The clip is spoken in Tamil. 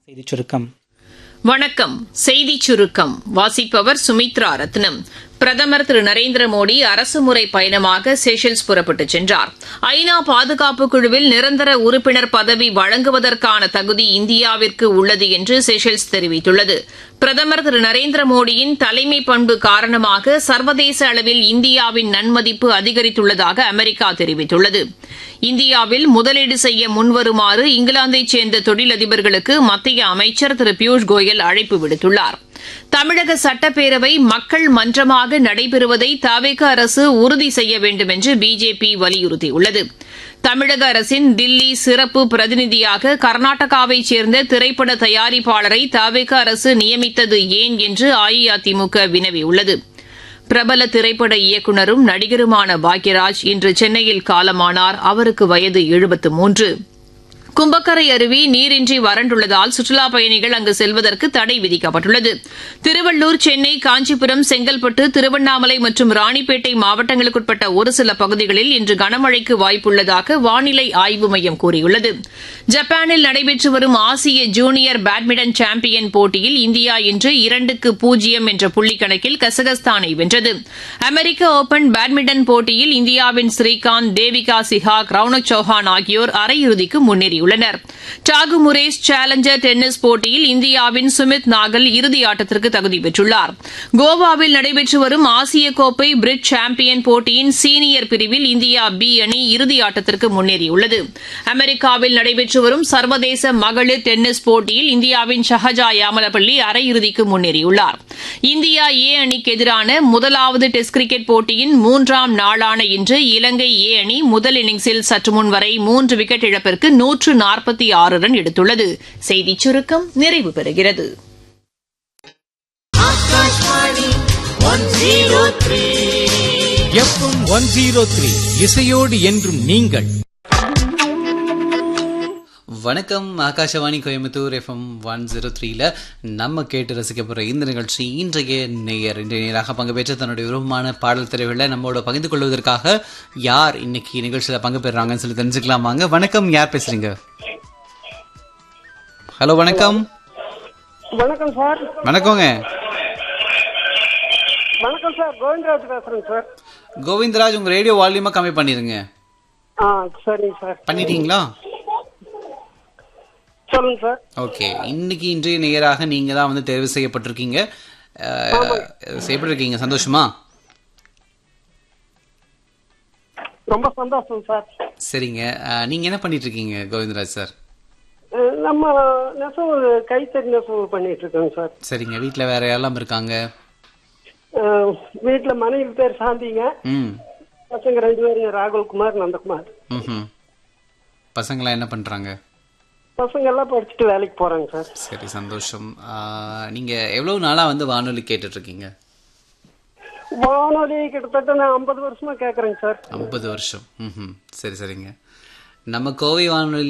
செய்திச் சுருக்கம் வணக்கம் செய்திச் சுருக்கம் வாசிப்பவர் சுமித்ரா ரத்னம் பிரதமர் திரு நரேந்திர மோடி அரசுமுறை பயணமாக செஷல்ஸ் புறப்பட்டுச் சென்றார் ஐநா பாதுகாப்பு குழுவில் நிரந்தர உறுப்பினர் பதவி வழங்குவதற்கான தகுதி இந்தியாவிற்கு உள்ளது என்று செஷல்ஸ் தெரிவித்துள்ளது பிரதமர் திரு நரேந்திர மோடியின் தலைமை பண்பு காரணமாக சர்வதேச அளவில் இந்தியாவின் நன்மதிப்பு அதிகரித்துள்ளதாக அமெரிக்கா தெரிவித்துள்ளது இந்தியாவில் முதலீடு செய்ய முன்வருமாறு இங்கிலாந்தைச் சேர்ந்த தொழிலதிபர்களுக்கு மத்திய அமைச்சர் திரு பியூஷ் கோயல் அழைப்பு விடுத்துள்ளார் தமிழக சட்டப்பேரவை மக்கள் மன்றமாக நடைபெறுவதை தவிக அரசு உறுதி செய்ய வேண்டும் என்று பிஜேபி வலியுறுத்தியுள்ளது தமிழக அரசின் தில்லி சிறப்பு பிரதிநிதியாக கர்நாடகாவைச் சேர்ந்த திரைப்பட தயாரிப்பாளரை தவிக அரசு நியமித்தது ஏன் என்று அஇஅதிமுக வினவியுள்ளது பிரபல திரைப்பட இயக்குநரும் நடிகருமான பாக்யராஜ் இன்று சென்னையில் காலமானார் அவருக்கு வயது எழுபத்து மூன்று கும்பக்கரை அருவி நீரின்றி வறண்டுள்ளதால் சுற்றுலாப் பயணிகள் அங்கு செல்வதற்கு தடை விதிக்கப்பட்டுள்ளது திருவள்ளூர் சென்னை காஞ்சிபுரம் செங்கல்பட்டு திருவண்ணாமலை மற்றும் ராணிப்பேட்டை மாவட்டங்களுக்குட்பட்ட ஒரு சில பகுதிகளில் இன்று கனமழைக்கு வாய்ப்புள்ளதாக வானிலை ஆய்வு மையம் கூறியுள்ளது ஜப்பானில் நடைபெற்று வரும் ஆசிய ஜூனியர் பேட்மிண்டன் சாம்பியன் போட்டியில் இந்தியா இன்று இரண்டுக்கு பூஜ்ஜியம் என்ற புள்ளிக்கணக்கில் கசகஸ்தானை வென்றது அமெரிக்க ஒபன் பேட்மிண்டன் போட்டியில் இந்தியாவின் ஸ்ரீகாந்த் தேவிகா சிஹாக் ரவுனக் சௌஹான் ஆகியோர் அரையிறுதிக்கு முன்னேறியுள்ளனர் டாகு முரேஸ் சேலஞ்சர் டென்னிஸ் போட்டியில் இந்தியாவின் சுமித் நாகல் இறுதி ஆட்டத்திற்கு தகுதி பெற்றுள்ளார் கோவாவில் நடைபெற்று வரும் ஆசிய கோப்பை பிரிட் சாம்பியன் போட்டியின் சீனியர் பிரிவில் இந்தியா பி அணி இறுதி ஆட்டத்திற்கு முன்னேறியுள்ளது அமெரிக்காவில் நடைபெற்று வரும் சர்வதேச மகளிர் டென்னிஸ் போட்டியில் இந்தியாவின் ஷஹஜா யாமலப்பள்ளி அரையிறுதிக்கு முன்னேறியுள்ளார் இந்தியா ஏ அணிக்கு எதிரான முதலாவது டெஸ்ட் கிரிக்கெட் போட்டியின் மூன்றாம் நாளான இன்று இலங்கை ஏ அணி முதல் இன்னிங்ஸில் சற்று முன் வரை மூன்று விக்கெட் இழப்பிற்கு நூற்று நாற்பத்தி ஆறு ரன் எடுத்துள்ளது செய்திச் சுருக்கம் நிறைவு பெறுகிறது எஃப்எம் ஒன் ஜீரோ த்ரீ இசையோடு என்றும் நீங்கள் வணக்கம் Akashvani Coimbatore FM one zero த்ரீல நம்ம கேட்டு ரசிக்க போகிற இந்த நிகழ்ச்சி இன்றைய நேயர் இன்றைய நேராக பங்கு பெற்ற தன்னுடைய விருப்பமான பாடல் திரைகளில் நம்மளோட பகிர்ந்து கொள்வதற்காக யார் இன்னைக்கு நிகழ்ச்சியில் பங்கு பெறுறாங்கன்னு சொல்லி தெரிஞ்சுக்கலாம் வாங்க வணக்கம் யார் பேசுறீங்க ஹலோ வணக்கம் வணக்கம் சார் வணக்கங்க வணக்கம் சார் கோவிந்தராஜ் பேசுறேங்க சார் கோவிந்தராஜ் உங்க ரேடியோ வால்யூமா கம்மி பண்ணிருங்க ஆ சரிங்க சார் பண்ணிட்டீங்களா சொல்லுங்க சார் ஓகே இன்னைக்கு இன்றைய நேயராக நீங்க தான் வந்து தேர்வு செய்யப்பட்டிருக்கீங்க அஹ், செய்யப்பட்டிருக்கீங்க சந்தோஷமா ரொம்ப சந்தோஷம் சார் சரிங்க அஹ், நீங்க என்ன பண்ணிட்டு இருக்கீங்க கோவிந்தராஜ் சார் அஹ், நம்ம நெசவு கைத்தறி நெசவு பண்ணிட்டு இருக்கோங்க சார் சரிங்க வீட்ல வேற யாரெல்லாம் இருக்காங்க அஹ், வீட்டுல மனைவி பேர் சாந்திங்க ம் பசங்க ரெண்டு பேருங்க ராகுல் குமார் நந்தகுமார் ம் பசங்களாம் என்ன பண்றாங்க பசங்க எல்லாம் படிச்சுட்டு வேலைக்கு போறாங்க சார் சரி சந்தோஷம் அஹ், நீங்க எவ்வளவு நாளா வந்து வானொலி கேட்டுட்டு இருக்கீங்க வானொலி கிட்டத்தட்ட நான் ஐம்பது வருஷமா கேக்குறேங்க சார் ஐம்பது வருஷம் ம் சரி சரிங்க நம்ம கோவை வானொலி